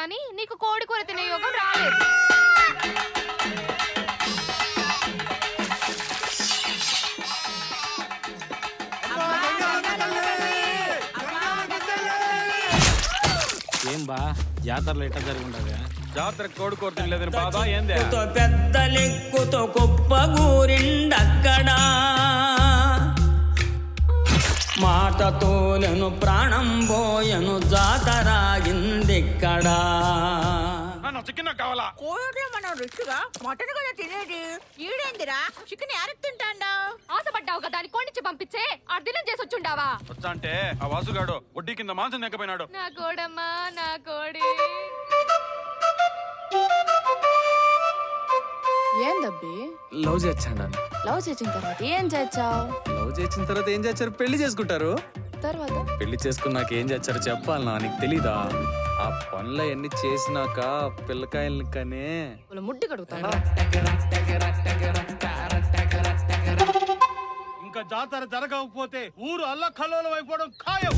గానీ నీకు కోడి కూర తినే యోగం రాలేదు ఏం బా జాతరలో ఎట్లా జరుగుండగా జాతర కోడి కూర తినలేదని బాధ ఏందే లెక్కుతో పెద్ద లెక్కుతో కుప్ప గూరిండక్కడా మాటతోలను ప్రాణం పోయను జాతరాగిందిక్కడా అన్న చికెన్ నాకు కావాలా కోడిలో మనం రుచిగా మటన్ కదా తినేది ఈడేందిరా చికెన్ యారకు తింటాండా ఆశపడ్డావు కదా అని కొండిచ్చి పంపించే అర్ధనం చేసి వచ్చుండావా వచ్చా అంటే ఆ వాసుగాడు వడ్డీ కింద మాంసం నెక్కపోయినాడు నా కోడమ్మా నా కోడి ఏందబ్బి లవ్ చేయండి లవ్ చేసిన తర్వాత ఏం చేచ్చావు లవ్ చేసిన తర్వాత ఏం చేస్తారు పెళ్లి చేసుకుంటారు తర్వాత పెళ్లి చేసుకున్నాక ఏం చేస్తారు చెప్పాలనా నీకు తెలీదా ఆ పనులు ఎన్ని చేసినాక పిల్లకాయలని కనే వాళ్ళ ముడ్డి కడుగుతావా ఇంకా జాతర జరగకపోతే ఊరు అల్లకల్లోలం అయిపోవడం ఖాయం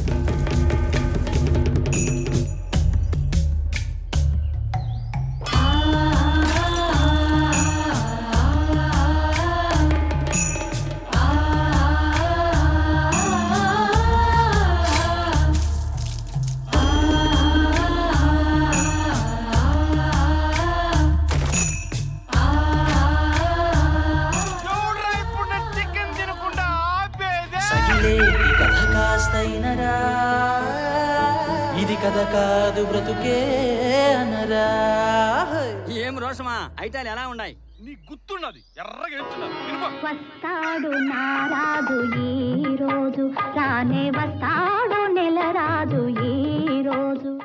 ఎవడ్రా ఇప్పుడు నేను చికెన్ తినకుండా ఆపేదే సగిలేటి కథ కాస్తైనరా ఇది కథ కాదు బ్రతుకే అనరా ఏం రోషమా ఐటాలు ఎలా ఉన్నాయి నీ గుర్తున్నది ఎర్రగా ఎంచున్నది వినుకో వస్తాడు నారాజు ఈ రోజు రానే వస్తాడు నెల రాజు ఈ రోజు